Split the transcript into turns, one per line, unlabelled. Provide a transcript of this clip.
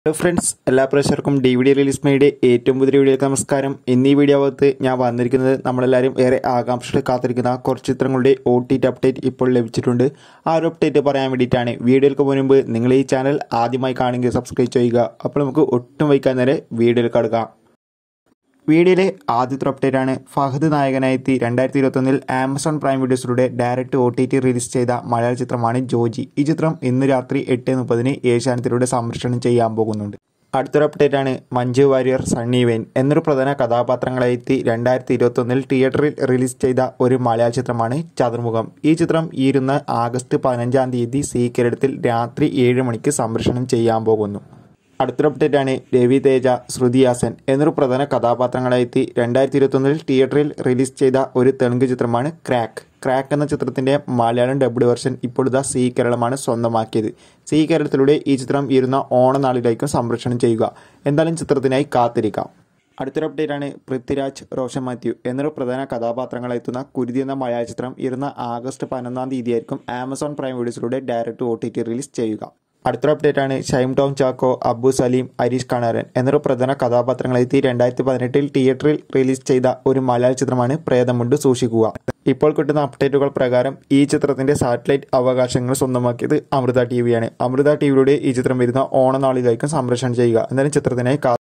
hello friends എല്ലാ പ്രേക്ഷകർക്കും D V D release media ഏറ്റവും പുതിയ വീഡിയോയിലേക്ക് നമസ്കാരം ഇന്ന് ഈ വീഡിയോ ഭാഗത്ത് ഞാൻ വന്നിരിക്കുന്നത് നമ്മളെല്ലാവരും ഏറെ ആകാംക്ഷയോടെ കാത്തിരിക്കുന്ന കുറച്ച് ചിത്രങ്ങളുടെ ഒ ടി ടി അപ്ഡേറ്റ് ഇപ്പോൾ ലഭിച്ചിട്ടുണ്ട് ആ ഒരു അപ്ഡേറ്റ് പറയാൻ വേണ്ടിയിട്ടാണ് വീഡിയോയിലേക്ക് മുൻപ് നിങ്ങൾ ഈ ചാനൽ ആദ്യമായി കാണുമെങ്കിൽ സബ്സ്ക്രൈബ് ചെയ്യുക അപ്പോൾ നമുക്ക് ഒട്ടും വൈകാൻ നേരെ വീഡിയോയിൽ കടക്കാം വീഡിയോയിലെ ആദ്യത്തെ അപ്ഡേറ്റ് ആണ് ഫഹദ് നായകനായെത്തി രണ്ടായിരത്തി ഇരുപത്തൊന്നിൽ ആമസോൺ പ്രൈം വീഡിയോസിലൂടെ direct O T T release ചെയ്ത മലയാള ചിത്രമാണ് ജോജി ഈ ചിത്രം ഇന്ന് രാത്രി എട്ട് മുപ്പതിന് ഏഷ്യാനെറ്റിലൂടെ സംരക്ഷണം ചെയ്യാൻ പോകുന്നുണ്ട് അടുത്തൊരു അപ്ഡേറ്റ് ആണ് മഞ്ജു വാര്യർ സണ്ണി വെയിൻ എന്നൊരു പ്രധാന കഥാപാത്രങ്ങളെത്തി രണ്ടായിരത്തി ഇരുപത്തൊന്നിൽ തിയേറ്ററിൽ റിലീസ് ചെയ്ത ഒരു മലയാള ചിത്രമാണ് ചതുർമുഖം ഈ ചിത്രം ഈ ഇരുന്ന ആഗസ്റ്റ് പതിനഞ്ചാം തീയതി സി കേരളത്തിൽ രാത്രി ഏഴ് മണിക്ക് സംരക്ഷണം ചെയ്യാൻ പോകുന്നു അടുത്തൊരു അപ്ഡേറ്റ് ആണ് രവി തേജ ശ്രുതിഹാസൻ എന്നൊരു പ്രധാന കഥാപാത്രങ്ങളെത്തി രണ്ടായിരത്തി ഇരുപത്തൊന്നിൽ തിയേറ്ററിൽ റിലീസ് ചെയ്ത ഒരു തെലുങ്ക് ചിത്രമാണ് ക്രാക്ക് ക്രാക്ക് എന്ന ചിത്രത്തിന്റെ മലയാളം ഡബ്ഡ് വെർഷൻ ഇപ്പോൾ ഇതാ സി കേരളമാണ് സ്വന്തമാക്കിയത് സി കേരളത്തിലൂടെ ഈ ചിത്രം ഇരുന്ന ഓണനാളിലേക്കും സംരക്ഷണം ചെയ്യുക എന്തായാലും ചിത്രത്തിനായി കാത്തിരിക്കാം അടുത്തൊരു അപ്ഡേറ്റ് ആണ് പൃഥ്വിരാജ് റോഷൻ മാത്യു എന്നൊരു പ്രധാന കഥാപാത്രങ്ങളെത്തുന്ന കുരുതി എന്ന മലയാള ചിത്രം ഇരുന്ന ആഗസ്റ്റ് പതിനൊന്നാം തീയതിയായിരിക്കും ആമസോൺ പ്രൈം വീഡിയോസിലൂടെ direct O T T release ചെയ്യുക അടുത്തൊരു അപ്ഡേറ്റ് ആണ് ഷൈം ടോം ചാക്കോ അബു സലീം അരീഷ് കണാരൻ എന്നൊരു പ്രധാന കഥാപാത്രങ്ങളെത്തി രണ്ടായിരത്തി പതിനെട്ടിൽ തിയേറ്ററിൽ റിലീസ് ചെയ്ത ഒരു മലയാള ചിത്രമാണ് പ്രേതമുണ്ട് സൂക്ഷിക്കുക ഇപ്പോൾ കിട്ടുന്ന അപ്ഡേറ്റുകൾ പ്രകാരം ഈ ചിത്രത്തിന്റെ സാറ്റലൈറ്റ് അവകാശങ്ങൾ സ്വന്തമാക്കിയത് അമൃത ടി വിയാണ് അമൃത ടി വിയിലൂടെ ഈ ചിത്രം വരുന്ന ഓണനാളിലേക്കും സംപ്രേഷണം ചെയ്യുക എന്നാലും ചിത്രത്തിനായി